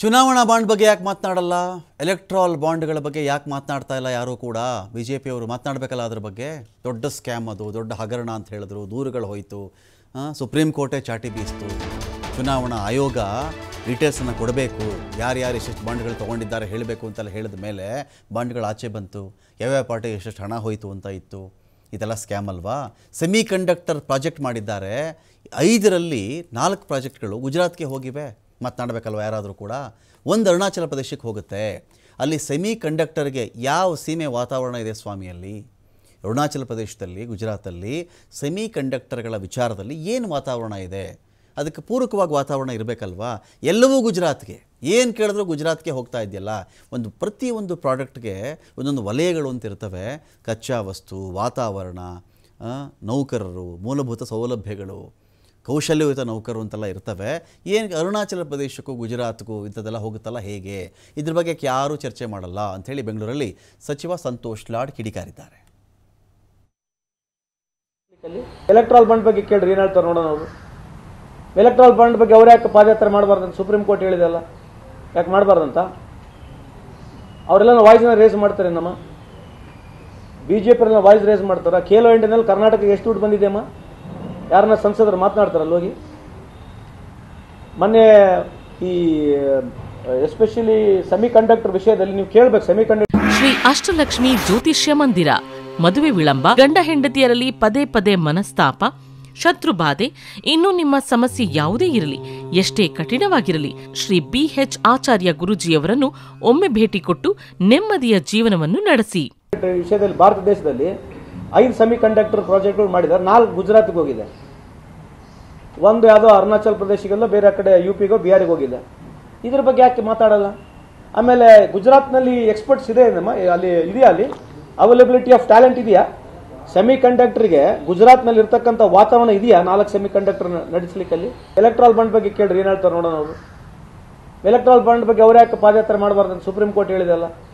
ಚುನಾವಣಾ ಬಾಂಡ್ ಬಗ್ಗೆ ಯಾಕೆ ಮಾತನಾಡಲ್ಲ ಎಲೆಕ್ಟ್ರಾಲ್ ಬಾಂಡ್ಗಳ ಬಗ್ಗೆ ಯಾಕೆ ಮಾತನಾಡ್ತಾ ಇಲ್ಲ ಯಾರೂ ಕೂಡ ಬಿ ಜೆ ಪಿಯವರು ಮಾತನಾಡಬೇಕಲ್ಲ ಅದ್ರ ಬಗ್ಗೆ ದೊಡ್ಡ ಸ್ಕ್ಯಾಮ್ ಅದು ದೊಡ್ಡ ಹಗರಣ ಅಂತ ಹೇಳಿದ್ರು ದೂರುಗಳು ಹೋಯಿತು ಆ, ಸುಪ್ರೀಂ ಕೋರ್ಟೇ ಚಾಟಿ ಬೀಸ್ತು ಚುನಾವಣಾ ಆಯೋಗ ಡೀಟೇಲ್ಸನ್ನು ಕೊಡಬೇಕು ಯಾರ್ಯಾರು ಎಷ್ಟೆಷ್ಟು ಬಾಂಡ್ಗಳು ತೊಗೊಂಡಿದ್ದಾರೆ ಹೇಳಬೇಕು ಅಂತೆಲ್ಲ ಹೇಳಿದ ಮೇಲೆ ಬಾಂಡ್ಗಳು ಆಚೆ ಬಂತು ಯಾವ್ಯಾವ ಪಾರ್ಟಿಗೆ ಎಷ್ಟೆಷ್ಟು ಹಣ ಹೋಯಿತು ಅಂತ ಇತ್ತು ಇದೆಲ್ಲ ಸ್ಕ್ಯಾಮ್ ಅಲ್ವಾ ಸೆಮಿ ಕಂಡಕ್ಟರ್ ಪ್ರಾಜೆಕ್ಟ್ ಮಾಡಿದ್ದಾರೆ ಐದರಲ್ಲಿ ನಾಲ್ಕು ಪ್ರಾಜೆಕ್ಟ್ಗಳು ಗುಜರಾತ್ಗೆ ಹೋಗಿವೆ ಮಾತನಾಡಬೇಕಲ್ವ ಯಾರಾದರೂ ಕೂಡ ಒಂದು ಅರುಣಾಚಲ ಪ್ರದೇಶಕ್ಕೆ ಹೋಗುತ್ತೆ ಅಲ್ಲಿ ಸೆಮಿ ಕಂಡಕ್ಟರ್ಗೆ ಯಾವ ಸೀಮೆ ವಾತಾವರಣ ಇದೆ ಸ್ವಾಮಿಯಲ್ಲಿ ಅರುಣಾಚಲ ಪ್ರದೇಶದಲ್ಲಿ ಗುಜರಾತಲ್ಲಿ ಸೆಮಿ ಕಂಡಕ್ಟರ್ಗಳ ವಿಚಾರದಲ್ಲಿ ಏನು ವಾತಾವರಣ ಇದೆ ಅದಕ್ಕೆ ಪೂರಕವಾಗಿ ವಾತಾವರಣ ಇರಬೇಕಲ್ವಾ ಎಲ್ಲವೂ ಗುಜರಾತ್ಗೆ ಏನು ಕೇಳಿದ್ರೂ ಗುಜರಾತ್ಗೆ ಹೋಗ್ತಾ ಇದೆಯಲ್ಲ ಒಂದು ಪ್ರತಿಯೊಂದು ಪ್ರಾಡಕ್ಟ್ಗೆ ಒಂದೊಂದು ವಲಯಗಳು ಅಂತ ಇರ್ತವೆ ಕಚ್ಚಾ ವಸ್ತು ವಾತಾವರಣ ಆ, ನೌಕರರು ಮೂಲಭೂತ ಸೌಲಭ್ಯಗಳು ಕೌಶಲ್ಯಯುತ ನೌಕರರು ಅಂತೆಲ್ಲ ಇರ್ತವೆ ಏನು ಅರುಣಾಚಲ ಪ್ರದೇಶಕ್ಕೂ ಗುಜರಾತ್ಗೂ ಇಂಥದ್ದೆಲ್ಲ ಹೋಗುತ್ತಲ್ಲ ಹೇಗೆ ಇದ್ರ ಬಗ್ಗೆ ಯಾರೂ ಚರ್ಚೆ ಮಾಡಲ್ಲ ಅಂಥೇಳಿ ಬೆಂಗಳೂರಲ್ಲಿ ಸಚಿವ ಸಂತೋಷ್ ಲಾಡ್ ಕಿಡಿಕಾರಿದ್ದಾರೆ ಎಲೆಕ್ಟ್ರಾಲ್ ಬಾಂಡ್ ಬಗ್ಗೆ ಕೇಳ್ರಿ ಏನ್ ಹೇಳ್ತಾರೆ ನೋಡೋಣ ಅವರು ಎಲೆಕ್ಟ್ರಾಲ್ ಬಾಂಡ್ ಬಗ್ಗೆ ಅವ್ರು ಯಾಕೆ ಪಾದಯಾತ್ರೆ ಮಾಡಬಾರ್ದಂತ ಸುಪ್ರೀಂ ಕೋರ್ಟ್ ಹೇಳಿದಲ್ಲ ಯಾಕೆ ಮಾಡಬಾರ್ದಂತ ಅವರೆಲ್ಲ ವಾಯ್ಸ್ನ ರೇಸ್ ಮಾಡ್ತಾರೆ ನಮ್ಮ B J P voice raise ಮಾಡ್ತಾರ ಖೇಲೋ ಇಂಡಿಯಾನಲ್ಲಿ ಕರ್ನಾಟಕಕ್ಕೆ ಎಷ್ಟು ದುಡ್ಡು ಬಂದಿದೆ ಅಮ್ಮ ಯಾರನ್ನ ಸಂಸದರು ಮಾತನಾಡ್ತಾರಲ್ಲ ಹೋಗಿ ಮೊನ್ನೆ ಈ ಎಸ್ಪೆಷಲಿ ಸೆಮಿ ಕಂಡಕ್ಟರ್ ವಿಷಯದಲ್ಲಿ ನೀವು ಕೇಳ್ಬೇಕು ಸೆಮಿ ಕಂಡಕ್ಟರ್ ಶ್ರೀ ಅಷ್ಟಲಕ್ಷ್ಮಿ ಜ್ಯೋತಿಷ್ಯ ಮಂದಿರ ಮದುವೆ ವಿಳಂಬ ಗಂಡ ಹೆಂಡತಿಯರಲ್ಲಿ ಪದೇ ಪದೇ ಮನಸ್ತಾಪ ಶತ್ರು ಬಾಧೆ ಇನ್ನು ನಿಮ್ಮ ಸಮಸ್ಯೆ ಯಾವುದೇ ಇರಲಿ ಎಷ್ಟೇ ಕಠಿಣವಾಗಿರಲಿ ಶ್ರೀ ಬಿ ಎಚ್ ಆಚಾರ್ಯ ಗುರುಜಿಯವರನ್ನು ಒಮ್ಮೆ ಭೇಟಿ ಕೊಟ್ಟು ನೆಮ್ಮದಿಯ ಜೀವನವನ್ನು ನಡೆಸಿ ವಿಷಯದಲ್ಲಿ ಭಾರತ ದೇಶದಲ್ಲಿ ಐದು ಸೆಮಿ ಕಂಡಕ್ಟರ್ ಪ್ರಾಜೆಕ್ಟ್ಗಳು ಮಾಡಿದ್ದಾರೆ ನಾಲ್ಕು ಗುಜರಾತ್ಗೆ ಹೋಗಿದೆ ಒಂದು ಯಾವುದೋ ಅರುಣಾಚಲ್ ಪ್ರದೇಶಗೆಲ್ಲ ಬೇರೆ ಕಡೆ ಯು ಪಿಗೋ ಬಿಹಾರಿಗೆ ಹೋಗಿದೆ ಇದ್ರ ಬಗ್ಗೆ ಯಾಕೆ ಮಾತಾಡಲ್ಲ ಆಮೇಲೆ ಗುಜರಾತ್ನಲ್ಲಿ ಎಕ್ಸ್ಪರ್ಟ್ಸ್ ಇದೆ ನಮ್ಮ ಅಲ್ಲಿ ಇದೆಯಾ ಅಲ್ಲಿ ಅವೈಲಬಿಲಿಟಿ ಆಫ್ ಟ್ಯಾಲೆಂಟ್ ಇದೆಯಾ ಸೆಮಿ ಕಂಡಕ್ಟರ್ಗೆ ಗುಜರಾತ್ನಲ್ಲಿ ಇರ್ತಕ್ಕಂಥ ವಾತಾವರಣ ಇದೆಯಾ ನಾಲ್ಕು ಸೆಮಿ ಕಂಡಕ್ಟರ್ ನಡೆಸಲಿಕ್ಕೆ ಅಲ್ಲಿ ಎಲೆಕ್ಟ್ರಾಲ್ ಬಾಂಡ್ ಬಗ್ಗೆ ಕೇಳ್ರಿ ಏನ್ ಹೇಳ್ತಾರೆ ನೋಡೋಣ ಅವರು ಎಲೆಕ್ಟ್ರಾಲ್ ಬಾಂಡ್ ಬಗ್ಗೆ ಅವ್ರು ಯಾಕೆ ಪಾದಯಾತ್ರೆ ಮಾಡಬಾರ್ದಂತ ಸುಪ್ರೀಂ ಕೋರ್ಟ್ ಹೇಳಿದಲ್ಲ